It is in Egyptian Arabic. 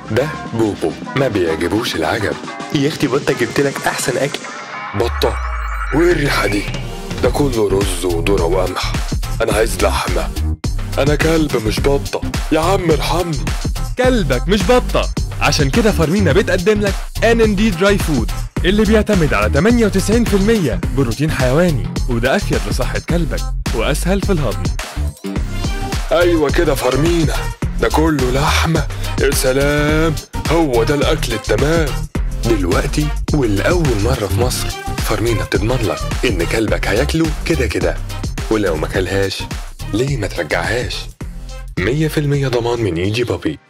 ده بوبو ما بيعجبوش العجب يا اختي بطة جبت لك احسن اكل بطة وايه الريحة دي ده كله رز وذرة وقمح انا عايز لحمة انا كلب مش بطة يا عم ارحمني كلبك مش بطة عشان كده فارمينا بتقدم لك ان ان دي دراي فود اللي بيعتمد على 98% بروتين حيواني وده افيد لصحة كلبك واسهل في الهضم ايوه كده فرمينا ده كله لحمة يا سلام هو ده الاكل التمام دلوقتي والأول مرة في مصر فارمينا بتضمن لك إن كلبك هياكله كده كده ولو ما كلهاش ليه ما ترجعهاش 100% ضمان من ايجي بابي